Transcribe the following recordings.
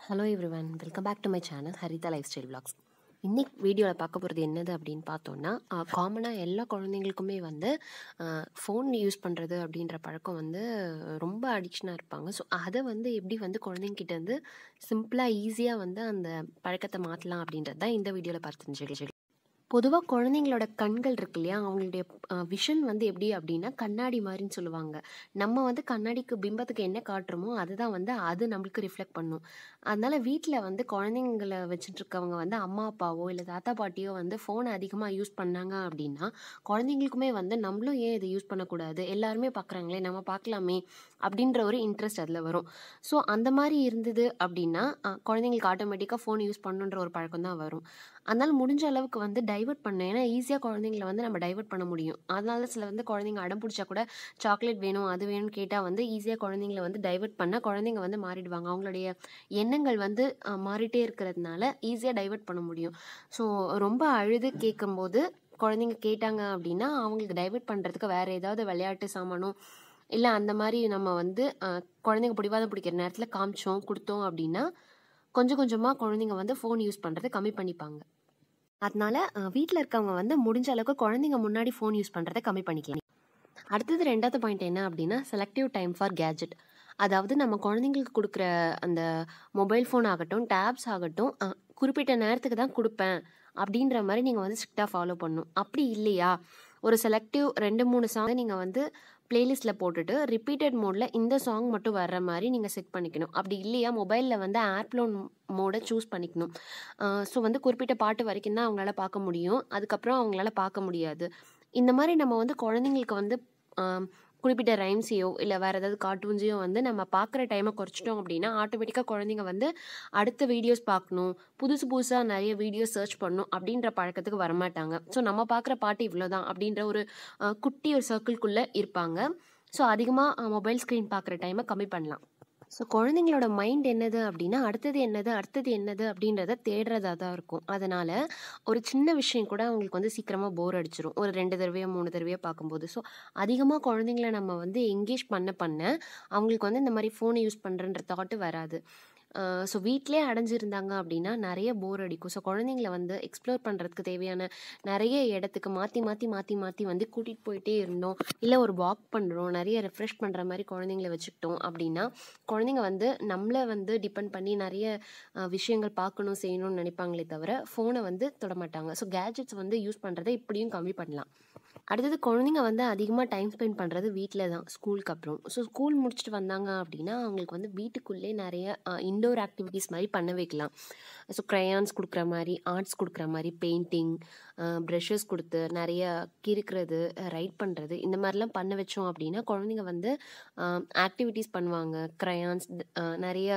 hello everyone welcome back to my channel Haritha lifestyle vlogs இன்னைக்கு வீடியோவில் பார்க்க போகிறது என்னது அப்படின்னு பார்த்தோன்னா காமனாக எல்லா குழந்தைங்களுக்குமே வந்து ஃபோன் யூஸ் பண்ணுறது அப்படின்ற பழக்கம் வந்து ரொம்ப அடிக்ஷனாக இருப்பாங்க ஸோ அதை வந்து எப்படி வந்து குழந்தைங்கிட்ட வந்து சிம்பிளாக ஈஸியாக வந்து அந்த பழக்கத்தை மாற்றலாம் அப்படின்றது தான் இந்த வீடியோவில் பார்த்து தெரிஞ்சுக்கலாம் பொதுவாக குழந்தைங்களோட கண்கள் இருக்கு இல்லையா அவங்களுடைய விஷன் வந்து எப்படி அப்படின்னா கண்ணாடி மாதிரின்னு சொல்லுவாங்க நம்ம வந்து கண்ணாடிக்கு பிம்பத்துக்கு என்ன காட்டுறோமோ அதுதான் வந்து அது நம்மளுக்கு ரிஃப்ளெக்ட் பண்ணும் அதனால வீட்டில் வந்து குழந்தைங்களை வச்சுட்டு இருக்கவங்க வந்து அம்மா அப்பாவோ இல்லை தாத்தா பாட்டியோ வந்து ஃபோனை அதிகமாக யூஸ் பண்ணாங்க அப்படின்னா குழந்தைங்களுக்குமே வந்து நம்மளும் ஏன் இதை யூஸ் பண்ணக்கூடாது எல்லாருமே பார்க்குறாங்களே நம்ம பார்க்கலாமே அப்படின்ற ஒரு இன்ட்ரெஸ்ட் அதில் வரும் ஸோ அந்த மாதிரி இருந்தது அப்படின்னா அஹ், குழந்தைங்களுக்கு ஆட்டோமேட்டிக்காக ஃபோன் யூஸ் பண்ணுன்ற ஒரு பழக்கம் தான் வரும் அதனால் முடிஞ்ச அளவுக்கு வந்து டைவர்ட் பண்ண ஏன்னா ஈஸியாக குழந்தைங்கள வந்து நம்ம டைவர்ட் பண்ண முடியும் அதனால சில வந்து குழந்தைங்க அடம் பிடிச்சா கூட சாக்லேட் வேணும் அது வேணும்னு கேட்டால் வந்து ஈஸியாக குழந்தைங்கள வந்து டைவர்ட் பண்ண குழந்தைங்க வந்து மாறிடுவாங்க அவங்களுடைய எண்ணங்கள் வந்து அஹ், மாறிட்டே இருக்கிறதுனால ஈஸியாக டைவர்ட் பண்ண முடியும் ஸோ ரொம்ப அழுது கேட்கும்போது குழந்தைங்க கேட்டாங்க அப்படின்னா அவங்களுக்கு டைவர்ட் பண்ணுறதுக்கு வேறு ஏதாவது விளையாட்டு சாமானோ இல்லை அந்த மாதிரி நம்ம வந்து அஹ், குழந்தைங்க பிடிவாதம் பிடிக்கிற நேரத்தில் காமிச்சோம் கொடுத்தோம் அப்படின்னா கொஞ்சம் கொஞ்சமாக குழந்தைங்க வந்து ஃபோன் யூஸ் பண்ணுறதை கம்மி பண்ணிப்பாங்க அதனால வீட்டில் இருக்கவங்க வந்து முடிஞ்ச அளவுக்கு குழந்தைங்க முன்னாடி ஃபோன் யூஸ் பண்ணுறதை கம்மி பண்ணிக்கலாம் அடுத்தது ரெண்டாவது பாயிண்ட் என்ன அப்படின்னா செலக்டிவ் டைம் ஃபார் கேஜெட் அதாவது நம்ம குழந்தைங்களுக்கு கொடுக்குற அந்த மொபைல் ஃபோன் ஆகட்டும் டேப்ஸ் ஆகட்டும் அஹ், குறிப்பிட்ட நேரத்துக்கு தான் கொடுப்பேன் அப்படின்ற மாதிரி நீங்கள் வந்து ஸ்ட்ரிக்டாக ஃபாலோ பண்ணணும் அப்படி இல்லையா ஒரு செலக்டிவ் ரெண்டு மூணு சாங் நீங்கள் வந்து பிளேலிஸ்ட்டில் போட்டுட்டு ரிப்பீட்டட் மோடில் இந்த சாங் மட்டும் வர்ற மாதிரி நீங்கள் செட் பண்ணிக்கணும் அப்படி இல்லையா மொபைலில் வந்து ஏர்ப்ளோன் மோடை சூஸ் பண்ணிக்கணும் ஸோ வந்து குறிப்பிட்ட பாட்டு வரைக்கும் தான் அவங்களால பார்க்க முடியும் அதுக்கப்புறம் அவங்களால பார்க்க முடியாது இந்த மாதிரி நம்ம வந்து குழந்தைங்களுக்கு வந்து ஆம், குறிப்பிட்ட ரைம்ஸையோ இல்லை வேறு ஏதாவது கார்ட்டூன்ஸையோ வந்து நம்ம பார்க்குற டைமை குறைச்சிட்டோம் அப்படின்னா ஆட்டோமேட்டிக்காக குழந்தைங்க வந்து அடுத்த வீடியோஸ் பார்க்கணும் புதுசு புதுசாக நிறைய வீடியோஸ் சர்ச் பண்ணணும் அப்படின்ற பழக்கத்துக்கு வரமாட்டாங்க ஸோ நம்ம பார்க்குற பாட்டு இவ்வளோதான் அப்படின்ற ஒரு அஹ், குட்டி ஒரு சர்க்கிள்குள்ளே இருப்பாங்க ஸோ அதிகமாக மொபைல் ஸ்க்ரீன் பார்க்குற டைமை கம்மி பண்ணலாம் ஸோ குழந்தைங்களோட மைண்ட் என்னது அப்படின்னா அடுத்தது என்னது அடுத்தது என்னது அப்படின்றத தேடுறதா தான் இருக்கும் அதனால் ஒரு சின்ன விஷயம் கூட அவங்களுக்கு வந்து சீக்கிரமாக போர் அடிச்சிரும் ஒரு ரெண்டு தடவையோ மூணு தடவையோ பார்க்கும்போது ஸோ அதிகமாக குழந்தைங்கள நம்ம வந்து எங்கேஜ் பண்ண பண்ண அவங்களுக்கு வந்து இந்த மாதிரி ஃபோனை யூஸ் பண்ணுறன்ற தாட்டு வராது ஸோ வீட்டிலே அடைஞ்சிருந்தாங்க அப்படின்னா நிறைய போர் அடிக்கும் ஸோ குழந்தைங்கள வந்து எக்ஸ்ப்ளோர் பண்ணுறதுக்கு தேவையான நிறைய இடத்துக்கு மாற்றி மாற்றி மாற்றி மாற்றி வந்து கூட்டிகிட்டு போயிட்டே இருந்தோம் இல்லை ஒரு வாக் பண்ணுறோம் நிறைய ரெஃப்ரெஷ் பண்ணுற மாதிரி குழந்தைங்கள வச்சுக்கிட்டோம் அப்படின்னா குழந்தைங்க வந்து நம்மளை வந்து டிபெண்ட் பண்ணி நிறைய அஹ், விஷயங்கள் பார்க்கணும் செய்யணும்னு நினைப்பாங்களே தவிர ஃபோனை வந்து தொடமாட்டாங்க ஸோ கேஜெட்ஸ் வந்து யூஸ் பண்ணுறதை இப்படியும் கம்மி பண்ணலாம் அடுத்தது குழந்தைங்க வந்து அதிகமாக டைம் ஸ்பெண்ட் பண்ணுறது வீட்டில் தான் ஸ்கூலுக்கு அப்புறம் ஸோ ஸ்கூல் முடிச்சுட்டு வந்தாங்க அப்படின்னா அவங்களுக்கு வந்து வீட்டுக்குள்ளே நிறைய இன்டோர் ஆக்டிவிட்டீஸ் மாதிரி பண்ண வைக்கலாம் ஸோ க்ரையான்ஸ் கொடுக்குற மாதிரி ஆர்ட்ஸ் கொடுக்குற மாதிரி பெயிண்டிங் ப்ரெஷஸ் கொடுத்து நிறைய கிறுக்கிறது ரைட் பண்ணுறது இந்த மாதிரிலாம் பண்ண வச்சோம் அப்படின்னா குழந்தைங்க வந்து ஆக்டிவிட்டீஸ் பண்ணுவாங்க க்ரையான்ஸ் நிறைய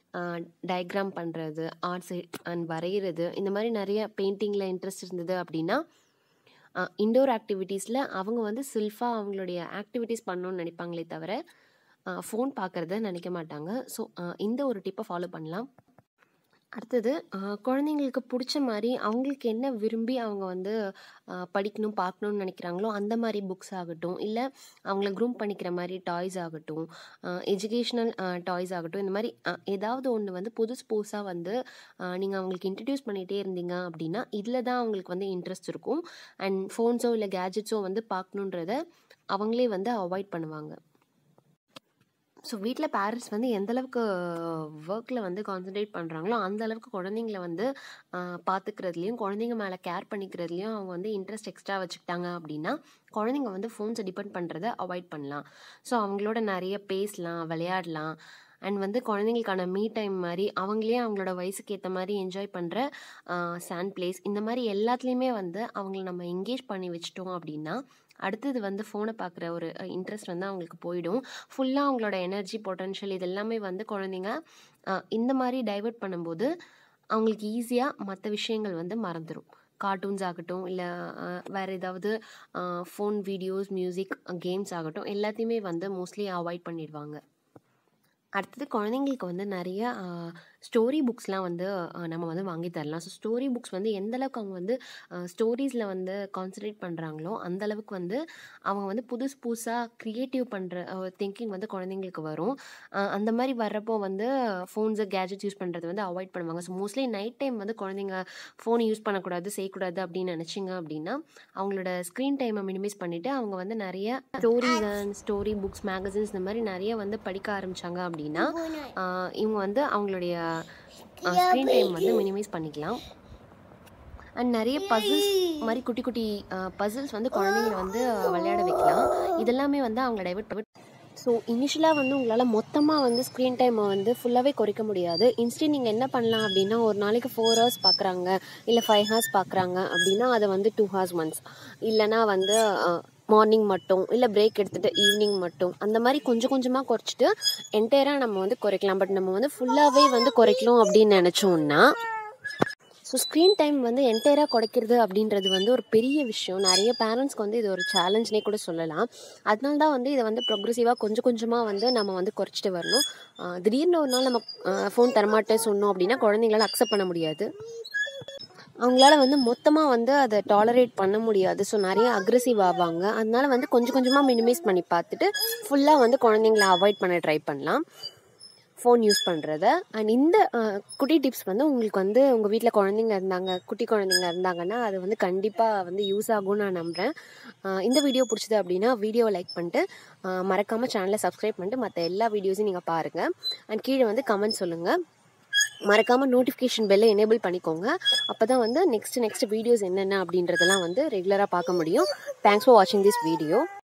டயக்ராம் பண்ணுறது ஆர்ட்ஸ் அண்ட் வரைகிறது இந்த மாதிரி நிறைய பெயிண்டிங்கில் இன்ட்ரெஸ்ட் இருந்தது அப்படின்னா இன்டோர் ஆக்டிவிட்டீஸில் அவங்க வந்து செல்ஃபாக அவங்களுடைய ஆக்டிவிட்டீஸ் பண்ணணும்னு நினைப்பாங்களே தவிர ஃபோன் பார்க்குறத நினைக்க மாட்டாங்க ஸோ இந்த ஒரு டிப்பை ஃபாலோ பண்ணலாம் அடுத்தது அஹ், குழந்தைங்களுக்கு பிடிச்ச மாதிரி அவங்களுக்கு என்ன விரும்பி அவங்க வந்து அஹ், படிக்கணும் பார்க்கணும்னு நினைக்கிறாங்களோ அந்த மாதிரி புக்ஸ் ஆகட்டும் இல்லை அவங்கள க்ரூம் பண்ணிக்கிற மாதிரி டாய்ஸ் ஆகட்டும் எஜுகேஷ்னல் டாய்ஸ் ஆகட்டும் இந்த மாதிரி அஹ், ஏதாவது ஒன்று வந்து புதுசு புதுசாக வந்து நீங்கள் அவங்களுக்கு இன்ட்ரடியூஸ் பண்ணிகிட்டே இருந்தீங்க அப்படின்னா இதில் தான் அவங்களுக்கு வந்து இன்ட்ரெஸ்ட் இருக்கும் அண்ட் ஃபோன்ஸோ இல்லை கேஜெட்ஸோ வந்து பார்க்கணுன்றத அவங்களே வந்து அவாய்ட் பண்ணுவாங்க ஸோ வீட்டில் பேரண்ட்ஸ் வந்து எந்த அளவுக்கு ஒர்க்கில் வந்து கான்சென்ட்ரேட் பண்ணுறாங்களோ அந்த அளவுக்கு குழந்தைங்கள வந்து ஆஹ், பார்த்துக்கிறதுலையும் குழந்தைங்க மேலே கேர் பண்ணிக்கிறதுலையும் அவங்க வந்து இன்ட்ரெஸ்ட் எக்ஸ்ட்ரா வச்சுக்கிட்டாங்க அப்படின்னா குழந்தைங்க வந்து ஃபோன்ஸை டிபெண்ட் பண்ணுறதை அவாய்ட் பண்ணலாம் ஸோ அவங்களோட நிறைய பேசலாம் விளையாடலாம் அண்ட் வந்து குழந்தைங்களுக்கான மீ டைம் மாதிரி அவங்களே அவங்களோட வயசுக்கு ஏற்ற மாதிரி என்ஜாய் பண்ணுற சாண்ட் பிளேஸ் இந்த மாதிரி எல்லாத்துலேயுமே வந்து அவங்கள நம்ம என்கேஜ் பண்ணி வச்சிட்டோம் அப்படின்னா அடுத்தது வந்து ஃபோனை பார்க்குற ஒரு இன்ட்ரெஸ்ட் வந்து அவங்களுக்கு போயிடும் ஃபுல்லாக அவங்களோட எனர்ஜி பொட்டன்ஷியல் இது எல்லாமே வந்து குழந்தைங்க அஹ், இந்த மாதிரி டைவர்ட் பண்ணும்போது அவங்களுக்கு ஈஸியாக மற்ற விஷயங்கள் வந்து மறந்துடும் கார்ட்டூன்ஸ் ஆகட்டும் இல்லை வேறு ஏதாவது ஃபோன் வீடியோஸ் மியூசிக் கேம்ஸ் ஆகட்டும் எல்லாத்தையுமே வந்து மோஸ்ட்லி அவாய்ட் பண்ணிடுவாங்க அடுத்தது குழந்தைங்களுக்கு வந்து நிறைய ஸ்டோரி புக்ஸ்லாம் வந்து அஹ், நம்ம வந்து வாங்கி தரலாம் ஸோ ஸ்டோரி புக்ஸ் வந்து எந்த அளவுக்கு அவங்க வந்து ஸ்டோரீஸில் வந்து கான்சன்ட்ரேட் பண்ணுறாங்களோ அந்த அளவுக்கு வந்து அவங்க வந்து புதுசு புதுசாக க்ரியேட்டிவ் பண்ணுற திங்கிங் வந்து குழந்தைங்களுக்கு வரும் அஹ், அந்த மாதிரி வர்றப்போ வந்து ஃபோன்ஸு கேஜெட்ஸ் யூஸ் பண்ணுறது வந்து அவாய்ட் பண்ணுவாங்க ஸோ மோஸ்ட்லி நைட் டைம் வந்து குழந்தைங்க ஃபோன் யூஸ் பண்ணக்கூடாது செய்யக்கூடாது அப்படின்னு நினச்சிங்க அப்படின்னா அவங்களோட ஸ்க்ரீன் டைமை மினிமைஸ் பண்ணிவிட்டு அவங்க வந்து நிறைய stories and story books magazines இந்த மாதிரி நிறைய வந்து படிக்க ஆரம்பித்தாங்க அப்படின்னா ஆஹ் இவங்க வந்து அவங்களுடைய ஸ்க்ரீன் டைம் வந்து மினிமைஸ் பண்ணிக்கலாம் அண்ட் நிறைய பசில்ஸ் மாதிரி குட்டி குட்டி பசில்ஸ் வந்து குழந்தைங்களை வந்து விளையாட வைக்கலாம் இதெல்லாமே வந்து அவங்கள டைவர்ட் பண்ணி ஸோ இனிஷியலாக வந்து உங்களால் மொத்தமாக வந்து ஸ்க்ரீன் டைமை வந்து ஃபுல்லாகவே குறைக்க முடியாது இன்ஸ்டன்ட் நீங்கள் என்ன பண்ணலாம் அப்படின்னா ஒரு நாளைக்கு ஃபோர் ஹவர்ஸ் பார்க்குறாங்க இல்லை ஃபைவ் ஹவர்ஸ் பார்க்குறாங்க அப்படின்னா அதை வந்து டூ ஹவர்ஸ் ஒன்ஸ் இல்லைனா வந்து மார்னிங் மட்டும் இல்லை பிரேக் எடுத்துகிட்டு ஈவினிங் மட்டும் அந்த மாதிரி கொஞ்சம் கொஞ்சமாக குறைச்சிட்டு என்டையராக நம்ம வந்து குறைக்கலாம் பட் நம்ம வந்து ஃபுல்லாகவே வந்து குறைக்கணும் அப்படின்னு நினச்சோம்னா ஸோ ஸ்க்ரீன் டைம் வந்து என்டையராக குறைக்கிறது அப்படின்றது வந்து ஒரு பெரிய விஷயம் நிறைய பேரண்ட்ஸ்க்கு வந்து இது ஒரு சேலஞ்ச்னே கூட சொல்லலாம் அதனால தான் வந்து இதை வந்து ப்ரொக்ரெசிவாக கொஞ்சம் கொஞ்சமாக வந்து நம்ம வந்து குறைச்சிட்டு வரணும் ஆஹ் திடீர்னு ஒரு நாள் நம்ம ஃபோன் தரமாட்டேன் சொன்னோம் அப்படின்னா குழந்தைங்களால அக்செப்ட் பண்ண முடியாது அவங்களால வந்து மொத்தமாக வந்து அதை டாலரேட் பண்ண முடியாது ஸோ நிறைய அக்ரெசிவ் ஆவாங்க அதனால வந்து கொஞ்சம் கொஞ்சமாக மினிமைஸ் பண்ணி பார்த்துட்டு ஃபுல்லாக வந்து குழந்தைங்கள அவாய்ட் பண்ண ட்ரை பண்ணலாம் ஃபோன் யூஸ் பண்ணுறத அண்ட் இந்த அஹ், குட்டி டிப்ஸ் வந்து உங்களுக்கு வந்து உங்கள் வீட்டில் குழந்தைங்க இருந்தாங்க குட்டி குழந்தைங்க இருந்தாங்கன்னா அது வந்து கண்டிப்பாக வந்து யூஸ் ஆகும்னு நான் நம்புகிறேன் இந்த வீடியோ பிடிச்சது அப்படின்னா வீடியோவை லைக் பண்ணிட்டு மறக்காமல் சேனலை சப்ஸ்கிரைப் பண்ணிட்டு மற்ற எல்லா வீடியோஸையும் நீங்கள் பாருங்கள் அண்ட் கீழே வந்து கமெண்ட் சொல்லுங்கள் மறக்காமல் நோட்டிஃபிகேஷன் பெல்லை எனேபிள் பண்ணிக்கோங்க அப்போ தான் வந்து நெக்ஸ்ட் நெக்ஸ்ட் வீடியோஸ் என்னென்ன அப்படின்றதெல்லாம் வந்து ரெகுலராக பார்க்க முடியும் தேங்க்ஸ் ஃபார் வாட்சிங் திஸ் வீடியோ